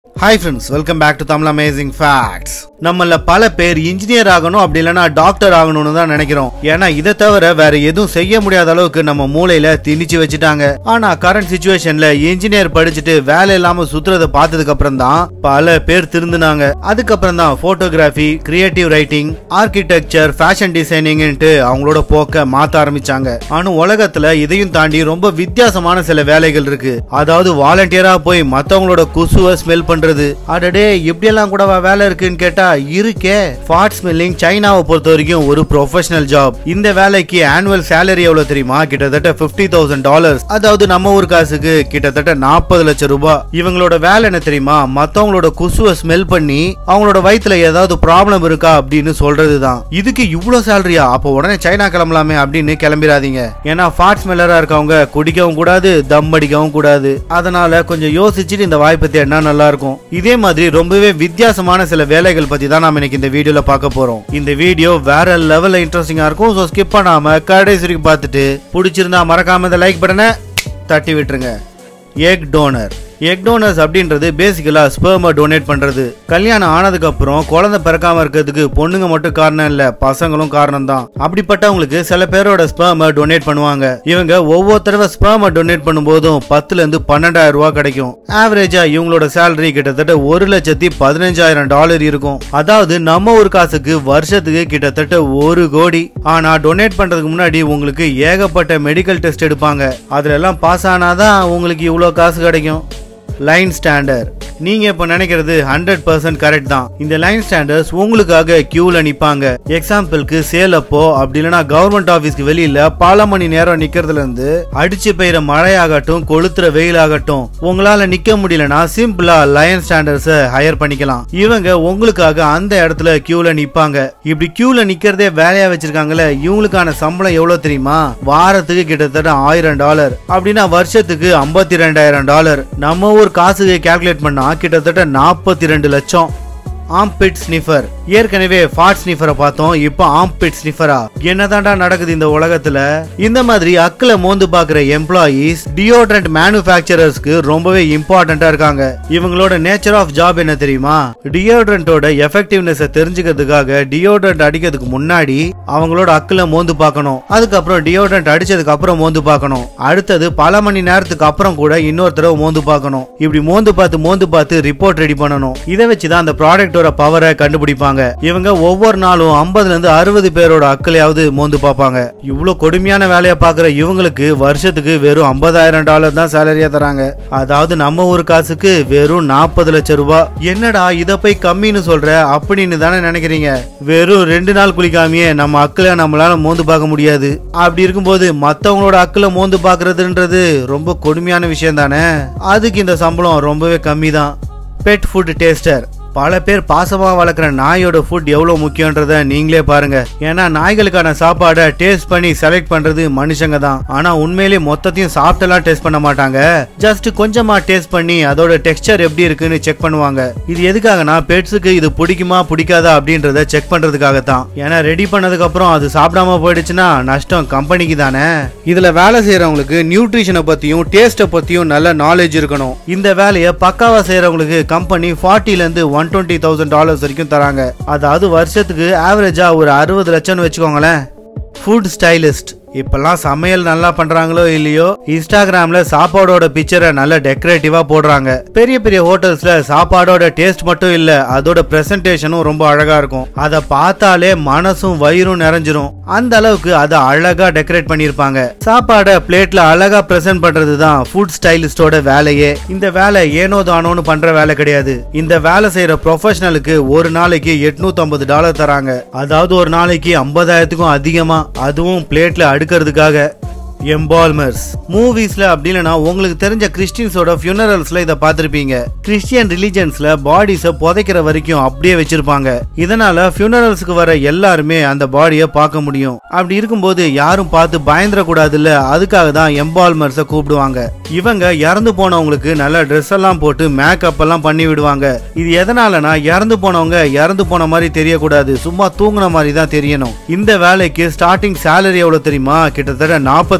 hi friends welcome back to Tamil amazing facts நம்மள பல பேர் இன்ஜினியர் ஆகணும் அப்படி இல்லைன்னா டாக்டர் ஆகணும்னு தான் நினைக்கிறோம் ஏன்னா இதை தவிர வேற எதுவும் செய்ய முடியாத அளவுக்கு நம்ம மூளையில திணிச்சு வச்சுட்டாங்க ஆனா கரண்ட் சுச்சுவேஷன்ல இன்ஜினியர் படிச்சுட்டு வேலை இல்லாம சுத்துறதை பார்த்ததுக்கு அப்புறம் தான் பல பேர் திருந்துனாங்க அதுக்கப்புறம் தான் photography creative writing architecture fashion டிசைனிங்ன்ட்டு அவங்களோட போக்க மாத்த ஆரம்பிச்சாங்க ஆனா உலகத்துல இதையும் தாண்டி ரொம்ப வித்தியாசமான சில வேலைகள் இருக்கு அதாவது வாலண்டியரா போய் மத்தவங்களோட குசுவை ஸ்மெல் பண்றது அடடே இப்படியெல்லாம் கூடவா வேலை இருக்குன்னு கேட்டா இருக்கே ஃபாட் ஸ்மெல்லிங் சைனாவை பொறுத்த வரைக்கும் ஒரு ப்ரொஃபஷனல் ஜாப் இந்த வேலைக்கு ஆனுவல் சேலரி எவ்வளவு தெரியுமா கிட்டத்தட்ட 50000 தௌசண்ட் டாலர்ஸ் அதாவது நம்ம ஊர் காசுக்கு கிட்டத்தட்ட நாற்பது லட்சம் ரூபாய் இவங்களோட வேலை என்ன தெரியுமா மத்தவங்களோட குசுவை ஸ்மெல் பண்ணி அவங்களோட வயித்துல ஏதாவது ப்ராப்ளம் இருக்கா அப்படின்னு சொல்றதுதான் இதுக்கு இவ்வளவு சேலரியா அப்போ உடனே சைனா கிளம்பலாமே அப்படின்னு கிளம்பிடாதீங்க ஏன்னா ஃபாட் ஸ்மெல்லரா இருக்கவங்க குடிக்கவும் கூடாது தம் அடிக்கவும் கூடாது அதனால கொஞ்சம் யோசிச்சுட்டு இந்த வாய்ப்பை தேடினா நல்லா இருக்கும் இதே மாதிரி ரொம்பவே வித்தியாசமான சில வேலைகள் பத்தி தான் நாம இன்னைக்கு இந்த வீடியோல பார்க்க போறோம் இந்த வீடியோ வேற லெவல்ல இன்ட்ரெஸ்டிங்கா இருக்கும் ஸோ ஸ்கிப் பண்ணாம கடைசி வரைக்கும் பார்த்துட்டு பிடிச்சிருந்தா மறக்காம இந்த லைக் பட்டனை தட்டி விட்டுருங்க எக் டோனர் எக் டோனர்ஸ் அப்படின்றது பேசிக்கலா ஸ்பெர்ம டொனேட் பண்றது கல்யாணம் ஆனதுக்கு அப்புறம் குழந்தை பிறக்காம இருக்கிறதுக்கு பொண்ணுங்க மட்டும் காரணம் இல்ல பசங்களும் காரணம் தான் அப்படிப்பட்டவங்களுக்கு சில பேரோட ஸ்பெர்ம டொனேட் பண்ணுவாங்க இவங்க ஒவ்வொரு தடவை ஸ்பெர்ம டொனேட் பண்ணும்போதும் பத்துல இருந்து பன்னெண்டாயிரம் ரூபாய் கிடைக்கும் ஆவரேஜா இவங்களோட சேலரி கிட்டத்தட்ட ஒரு லட்சத்தி பதினஞ்சாயிரம் டாலர் இருக்கும் அதாவது நம்ம ஒரு காசுக்கு வருஷத்துக்கு கிட்டத்தட்ட ஒரு கோடி ஆனா டொனேட் பண்றதுக்கு முன்னாடி உங்களுக்கு ஏகப்பட்ட மெடிக்கல் டெஸ்ட் எடுப்பாங்க அதுல எல்லாம் பாஸ் ஆனாதான் உங்களுக்கு இவ்வளவு காசு கிடைக்கும் லைன் ஸ்டாண்டர் நீங்க இப்ப நினைக்கிறது ஹண்ட்ரட் பர்சன்ட் கரெக்ட் தான் இந்த லைன் ஸ்டாண்டர்ஸ் உங்களுக்காக கியூல நிப்பாங்க எக்ஸாம்பிளுக்கு சேல் அப்போ அப்படி இல்லைன்னா கவர்மெண்ட் ஆபீஸ்க்கு வெளியில பல மணி நேரம் நிக்கிறதுல இருந்து அடிச்சு பெய்யற மழையாகட்டும் கொளுத்துற வெயிலாகட்டும் உங்களால நிக்க முடியலனா சிம்பிளா லைன் ஸ்டாண்டர்ஸ ஹையர் பண்ணிக்கலாம் இவங்க உங்களுக்காக அந்த இடத்துல கியூல நிப்பாங்க இப்படி கியூல நிக்கிறதே வேலையா வச்சிருக்காங்கல்ல இவங்களுக்கான சம்பளம் எவ்வளவு தெரியுமா வாரத்துக்கு கிட்டத்தட்ட ஆயிரம் டாலர் அப்படின்னா வருஷத்துக்கு ஐம்பத்தி ரெண்டாயிரம் டாலர் நம்ம ஊர் காசுக்கு கால்குலேட் பண்ணா கிட்டத்தட்ட நாற்பத்தி ரெண்டு லட்சம் ஆம்பிட் ஸ்னிஃபர் ஏற்கனவே ஃபாட் ஸ்னிஃபரை பார்த்தோம் இப்போ ஆம்பிட் ஸ்னிஃபரா என்னதான்டா நடக்குது இந்த உலகத்துல இந்த மாதிரி அக்கல மோந்து பாக்குற எம்ப்ளாயீஸ் டியோட்ரண்ட் மேனுஃபேக்சரர்ஸ்க்கு ரொம்பவே இம்பார்ட்டண்டா இருக்காங்க இவங்களோட நேச்சர் ஆஃப் ஜாப் என்ன தெரியுமா டியோட்ரண்டோட எஃபெக்டிவ்னஸ் தெரிஞ்சுக்கிறதுக்காக டியோட்ரண்ட் அடிக்கிறதுக்கு முன்னாடி அவங்களோட அக்கல மோந்து பார்க்கணும் அதுக்கப்புறம் டியோட்ரண்ட் அடிச்சதுக்கு அப்புறம் மோந்து பார்க்கணும் அடுத்தது பல மணி நேரத்துக்கு அப்புறம் கூட இன்னொரு தடவை மோந்து பார்க்கணும் இப்படி மோந்து பார்த்து மோந்து பார்த்து ரிப்போர்ட் ரெடி பண்ணணும் இதை வச்சுதான் அந்த ப்ராடக்டோட பவரை கண்டுபிடிப்பாங்க இவங்க ஒவ்வொரு நாளும் 50 இருந்து அறுபது பேரோட அக்களையாவது மோந்து பார்ப்பாங்க இவ்வளவு கொடுமையான வேலையை பார்க்குற இவங்களுக்கு வருஷத்துக்கு வெறும் 50000 டாலர் தான் சேலரியா தராங்க அதாவது நம்ம ஊர் காசுக்கு வெறும் நாற்பது லட்சம் ரூபாய் என்னடா இத போய் கம்மின்னு சொல்ற அப்படின்னு தானே நினைக்கிறீங்க வெறும் ரெண்டு நாள் குளிக்காமையே நம்ம அக்களை நம்மளால மோந்து பார்க்க முடியாது அப்படி இருக்கும்போது மத்தவங்களோட அக்களை மோந்து பார்க்கறதுன்றது ரொம்ப கொடுமையான விஷயம் தானே அதுக்கு இந்த சம்பளம் ரொம்பவே கம்மி தான் பெட் ஃபுட் டேஸ்டர் பல பேர் பாசமா வளர்க்குற நாயோட ஃபுட் எவ்வளவு முக்கியன்றத நீங்களே பாருங்க ஏன்னா நாய்களுக்கான சாப்பாடை டேஸ்ட் பண்ணி செலக்ட் பண்றது மனுஷங்க தான் ஆனா உண்மையிலேயே மொத்தத்தையும் சாப்பிட்டெல்லாம் டேஸ்ட் பண்ண மாட்டாங்க ஜஸ்ட் கொஞ்சமா டேஸ்ட் பண்ணி அதோட டெக்ஸ்சர் எப்படி இருக்குன்னு செக் பண்ணுவாங்க இது எதுக்காகனா பெட்ஸுக்கு இது பிடிக்குமா பிடிக்காதா அப்படின்றத செக் பண்றதுக்காக தான் ஏன்னா ரெடி பண்ணதுக்கு அப்புறம் அது சாப்பிடாம போயிடுச்சுன்னா நஷ்டம் கம்பெனிக்கு தானே இதுல வேலை செய்யறவங்களுக்கு நியூட்ரிஷனை பத்தியும் டேஸ்ட்டை பத்தியும் நல்ல நாலேஜ் இருக்கணும் இந்த வேலையை பக்காவா செய்யறவங்களுக்கு கம்பெனி ஃபார்ட்டில இருந்து ஒன் டுவெண்ட்டி தௌசண்ட் டாலர்ஸ் வரைக்கும் தராங்க அதாவது வருஷத்துக்கு ஆவரேஜா ஒரு அறுபது லட்சம்னு வச்சுக்கோங்களேன் ஃபுட் ஸ்டைலிஸ்ட் இப்பெல்லாம் சமையல் நல்லா பண்றாங்களோ இல்லையோ இன்ஸ்டாகிராம்ல சாப்பாடோட பிக்சரை நல்ல டெக்கரேட்டிவா போடுறாங்க பெரிய பெரிய ஹோட்டல்ஸ்ல சாப்பாடோட டேஸ்ட் மட்டும் இல்ல அதோட பிரசன்டேஷனும் ரொம்ப அழகா இருக்கும் அதை பார்த்தாலே மனசும் வயிறும் நிறைஞ்சிரும் அந்த அளவுக்கு அதை அழகா டெக்கரேட் பண்ணிருப்பாங்க சாப்பாடை பிளேட்ல அழகா பிரசன்ட் பண்றது தான் ஃபுட் ஸ்டைலிஸ்டோட வேலையே இந்த வேலை ஏனோ தானோன்னு பண்ற வேலை கிடையாது இந்த வேலை செய்யற ப்ரொஃபஷனலுக்கு ஒரு நாளைக்கு 850 டாலர் தராங்க அதாவது ஒரு நாளைக்கு ஐம்பதாயிரத்துக்கும் அதிகமா அதுவும் பிளேட்ல அடுக்கிறதுக்காக எம்பால்மர்ஸ் மூவிஸ்ல அப்படி இல்லைன்னா உங்களுக்கு தெரிஞ்ச கிறிஸ்டியன்ஸோட ஃபியூனரல்ஸ்ல இதை பார்த்திருப்பீங்க கிறிஸ்டியன் ரிலிஜன்ஸ்ல பாடிஸை புதைக்கிற வரைக்கும் அப்படியே வச்சிருப்பாங்க இதனால ஃபியூனரல்ஸ்க்கு வர எல்லாருமே அந்த பாடியை பார்க்க முடியும் அப்படி இருக்கும்போது யாரும் பார்த்து பயந்துடக்கூடாதுல்ல அதுக்காக தான் எம்பால்மர்ஸை கூப்பிடுவாங்க இவங்க இறந்து போனவங்களுக்கு நல்ல ட்ரெஸ் எல்லாம் போட்டு மேக்கப் எல்லாம் பண்ணி விடுவாங்க இது எதனாலனா இறந்து போனவங்க இறந்து போன மாதிரி தெரியக்கூடாது சும்மா தூங்குன மாதிரி தான் தெரியணும் இந்த வேலைக்கு ஸ்டார்டிங் சேலரி எவ்வளவு தெரியுமா கிட்டத்தட்ட 45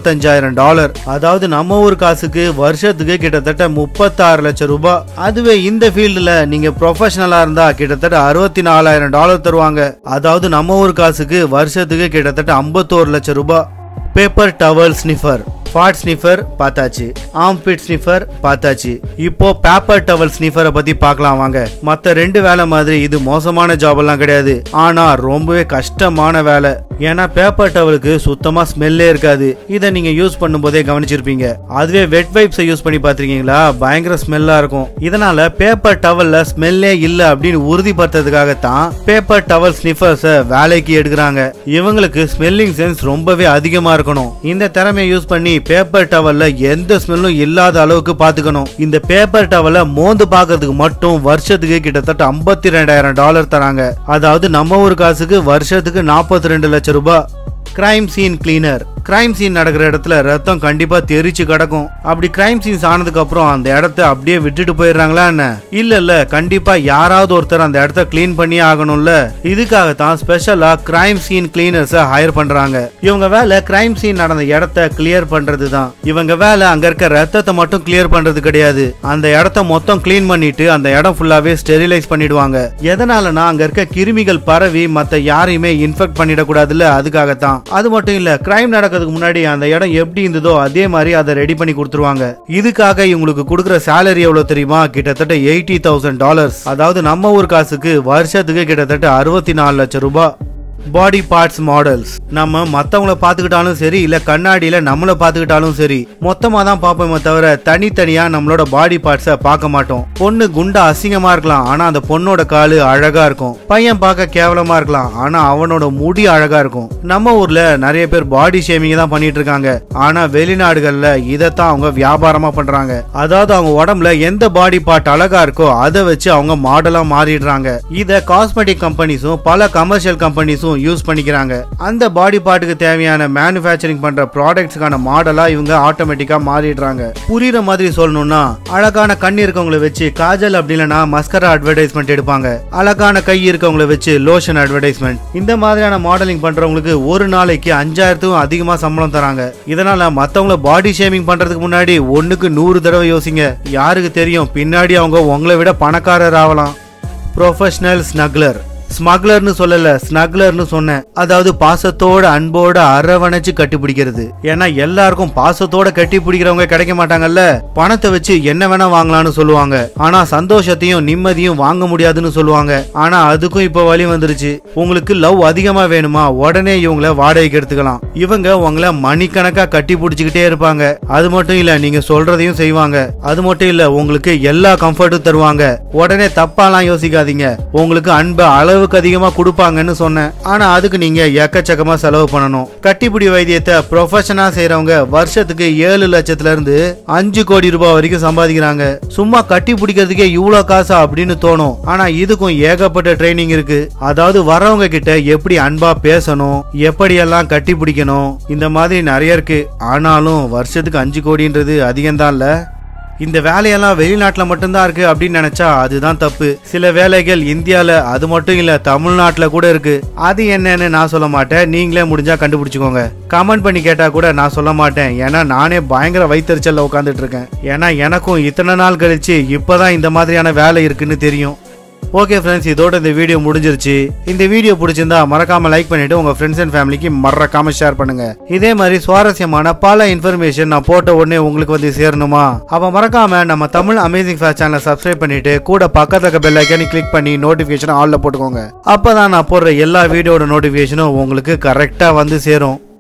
இருபத்தஞ்சாயிரம் டாலர் அதாவது நம்ம ஊர் காசுக்கு வருஷத்துக்கு கிட்டத்தட்ட முப்பத்தாறு லட்சம் ரூபாய் அதுவே இந்த ஃபீல்டுல நீங்க ப்ரொஃபஷனலா இருந்தா கிட்டத்தட்ட அறுபத்தி நாலாயிரம் டாலர் தருவாங்க அதாவது நம்ம ஊர் காசுக்கு வருஷத்துக்கு கிட்டத்தட்ட ஐம்பத்தோரு லட்சம் ரூபாய் paper towel sniffer fart sniffer பார்த்தாச்சு ஆம்பிட் ஸ்னிஃபர் பார்த்தாச்சு இப்போ பேப்பர் டவல் ஸ்னிஃபரை பத்தி பார்க்கலாம் வாங்க மத்த ரெண்டு வேலை மாதிரி இது மோசமான ஜாப் எல்லாம் கிடையாது ஆனா ரொம்பவே கஷ்டமான வேலை ஏன்னா பேப்பர் டவலுக்கு சுத்தமா ஸ்மெல்லே இருக்காது இதை நீங்க யூஸ் பண்ணும்போதே கவனிச்சிருப்பீங்க அதுவே வெட் வைப்ஸை யூஸ் பண்ணி பார்த்திருக்கீங்களா பயங்கர ஸ்மெல்லா இருக்கும் இதனால பேப்பர் டவல்ல ஸ்மெல்லே இல்ல அப்படின்னு உறுதிப்படுத்துறதுக்காகத்தான் பேப்பர் டவல் ஸ்னிஃபர்ஸ வேலைக்கு எடுக்கிறாங்க இவங்களுக்கு ஸ்மெல்லிங் சென்ஸ் ரொம்பவே அதிகமா இருக்கணும் இந்த திறமையை யூஸ் பண்ணி பேப்பர் டவல்ல எந்த ஸ்மெல்லும் இல்லாத அளவுக்கு பாத்துக்கணும் இந்த பேப்பர் டவலை மோந்து பார்க்கிறதுக்கு மட்டும் வருஷத்துக்கு கிட்டத்தட்ட ஐம்பத்தி ரெண்டாயிரம் டாலர் தராங்க அதாவது நம்ம ஊர் காசுக்கு வருஷத்துக்கு நாற்பத்தி ரெண்டு லட்சம் ரூபாய் crime scene cleaner crime scene நடக்கிற இடத்துல ரத்தம் கண்டிப்பா தெரிச்சு கிடக்கும் அப்படி கிரைம் சீன்ஸ் ஆனதுக்கு அப்புறம் அந்த இடத்த அப்படியே விட்டுட்டு போயிடுறாங்களா என்ன இல்ல இல்ல கண்டிப்பா யாராவது ஒருத்தர் அந்த இடத்த க்ளீன் பண்ணியே ஆகணும்ல இதுக்காகத்தான் ஸ்பெஷலா கிரைம் சீன் கிளீனர்ஸ ஹையர் பண்றாங்க இவங்க வேலை கிரைம் சீன் நடந்த இடத்த கிளியர் பண்றது தான் இவங்க வேலை அங்க இருக்க ரத்தத்தை மட்டும் கிளியர் பண்றது கிடையாது அந்த இடத்த மொத்தம் க்ளீன் பண்ணிட்டு அந்த இடம் ஃபுல்லாவே ஸ்டெரிலைஸ் பண்ணிடுவாங்க எதனாலனா அங்க இருக்க கிருமிகள் பரவி மத்த யாரையுமே இன்ஃபெக்ட் பண்ணிடக்கூடாதுல்ல அதுக்காகத்தான் அது மட்டும் இல்ல கிரைம் நடக்கிறதுக்கு முன்னாடி அந்த இடம் எப்படி இருந்ததோ அதே மாதிரி அதை ரெடி பண்ணி கொடுத்துருவாங்க இதுக்காக இவங்களுக்கு கொடுக்குற சேலரி எவ்வளவு தெரியுமா கிட்டத்தட்ட எயிட்டி தௌசண்ட் டாலர்ஸ் அதாவது நம்ம ஊர் காசுக்கு வருஷத்துக்கு கிட்டத்தட்ட அறுபத்தி நாலு லட்சம் ரூபாய் பாடி பார்ட்ஸ் மாடல்ஸ் நம்ம மத்தவங்கள பாத்துக்கிட்டாலும் சரி இல்ல கண்ணாடியில நம்மள பாத்துக்கிட்டாலும் சரி மொத்தமா தான் பார்ப்போமே தவிர தனித்தனியா நம்மளோட பாடி பார்ட்ஸ பார்க்க மாட்டோம் பொண்ணு குண்டா அசிங்கமா இருக்கலாம் ஆனா அந்த பொண்ணோட காலு அழகா இருக்கும் பையன் பார்க்க கேவலமா இருக்கலாம் ஆனா அவனோட முடி அழகா இருக்கும் நம்ம ஊர்ல நிறைய பேர் பாடி ஷேமிங் தான் பண்ணிட்டு இருக்காங்க ஆனா வெளிநாடுகள்ல இதைத்தான் அவங்க வியாபாரமா பண்றாங்க அதாவது அவங்க உடம்புல எந்த பாடி பார்ட் அழகா இருக்கோ அதை வச்சு அவங்க மாடலா மாறிடுறாங்க இத காஸ்மெட்டிக் கம்பெனிஸும் பல கமர்ஷியல் கம்பெனிஸும் யூஸ் பண்ணிக்கிறாங்க அந்த பாடி பார்ட்டுக்கு தேவையான மேனுஃபேக்சரிங் பண்ற ப்ராடக்ட்ஸ்க்கான மாடலா இவங்க ஆட்டோமேட்டிக்கா மாறிடுறாங்க புரியுற மாதிரி சொல்லணும்னா அழகான கண் இருக்கவங்கள வச்சு காஜல் அப்படி இல்லைன்னா மஸ்கரா அட்வர்டைஸ்மெண்ட் எடுப்பாங்க அழகான கை இருக்கவங்கள வச்சு லோஷன் அட்வர்டைஸ்மெண்ட் இந்த மாதிரியான மாடலிங் பண்றவங்களுக்கு ஒரு நாளைக்கு அஞ்சாயிரத்துக்கும் அதிகமா சம்பளம் தராங்க இதனால மத்தவங்கள பாடி ஷேமிங் பண்றதுக்கு முன்னாடி ஒண்ணுக்கு நூறு தடவை யோசிங்க யாருக்கு தெரியும் பின்னாடி அவங்க உங்களை விட பணக்காரர் ஆகலாம் ப்ரொஃபஷனல் ஸ்னக்லர் ஸ்மக்லர்னு சொல்லல ஸ்னக்லர்னு சொன்னேன் அதாவது பாசத்தோட அன்போட அரவணைச்சு கட்டி பிடிக்கிறது ஏன்னா எல்லாருக்கும் பாசத்தோட கட்டி பிடிக்கிறவங்க கிடைக்க மாட்டாங்கல்ல பணத்தை வச்சு என்ன வேணா வாங்கலாம்னு சொல்லுவாங்க ஆனா சந்தோஷத்தையும் நிம்மதியும் வாங்க முடியாதுன்னு சொல்லுவாங்க ஆனா அதுக்கும் இப்ப வழி வந்துருச்சு உங்களுக்கு லவ் அதிகமா வேணுமா உடனே இவங்கள வாடகைக்கு எடுத்துக்கலாம் இவங்க உங்களை மணிக்கணக்கா கட்டி பிடிச்சிக்கிட்டே இருப்பாங்க அது மட்டும் இல்ல நீங்க சொல்றதையும் செய்வாங்க அது மட்டும் இல்ல உங்களுக்கு எல்லா கம்ஃபர்ட்டும் தருவாங்க உடனே தப்பாலாம் யோசிக்காதீங்க உங்களுக்கு அன்பை அளவுக்கு அதிகமா கொடுப்பாங்கன்னு சொன்னேன் ஆனா அதுக்கு நீங்க எக்கச்சக்கமா செலவு பண்ணணும் கட்டிப்பிடி வைத்தியத்தை ப்ரொஃபஷனா செய்றவங்க வருஷத்துக்கு ஏழு லட்சத்துல இருந்து அஞ்சு கோடி ரூபாய் வரைக்கும் சம்பாதிக்கிறாங்க சும்மா கட்டி பிடிக்கிறதுக்கே இவ்வளவு காசா அப்படின்னு தோணும் ஆனா இதுக்கும் ஏகப்பட்ட ட்ரைனிங் இருக்கு அதாவது வரவங்க கிட்ட எப்படி அன்பா பேசணும் எப்படியெல்லாம் கட்டி பிடிக்கணும் இந்த மாதிரி நிறைய இருக்கு ஆனாலும் வருஷத்துக்கு அஞ்சு கோடின்றது அதிகம்தான்ல இந்த வேலையெல்லாம் வெளிநாட்டில் மட்டும்தான் இருக்கு அப்படின்னு நினைச்சா அதுதான் தப்பு சில வேலைகள் இந்தியால அது மட்டும் இல்ல தமிழ்நாட்டில் கூட இருக்கு அது என்னன்னு நான் சொல்ல மாட்டேன் நீங்களே முடிஞ்சா கண்டுபிடிச்சுக்கோங்க கமெண்ட் பண்ணி கேட்டா கூட நான் சொல்ல மாட்டேன் ஏன்னா நானே பயங்கர வைத்தறிச்சல்ல உட்காந்துட்டு இருக்கேன் ஏன்னா எனக்கும் இத்தனை நாள் கழிச்சு இப்பதான் இந்த மாதிரியான வேலை இருக்குன்னு தெரியும் ஓகே ஃப்ரெண்ட்ஸ் இதோட இந்த வீடியோ முடிஞ்சிருச்சு இந்த வீடியோ பிடிச்சிருந்தா மறக்காம லைக் பண்ணிட்டு உங்க ஃப்ரெண்ட்ஸ் அண்ட் ஃபேமிலிக்கு மறக்காம ஷேர் பண்ணுங்க இதே மாதிரி சுவாரஸ்யமான பல இன்ஃபர்மேஷன் நான் போட்ட உடனே உங்களுக்கு வந்து சேரணுமா அப்ப மறக்காம நம்ம தமிழ் அமேசிங் ஃபேஸ் சேனலை சப்ஸ்கிரைப் பண்ணிட்டு கூட பக்கத்துல இருக்க பெல் ஐக்கானி கிளிக் பண்ணி நோட்டிபிகேஷன் ஆல்ல போட்டுக்கோங்க அப்பதான் நான் போடுற எல்லா வீடியோட நோட்டிபிகேஷனும் உங்களுக்கு கரெக்டா வந்து சேரும்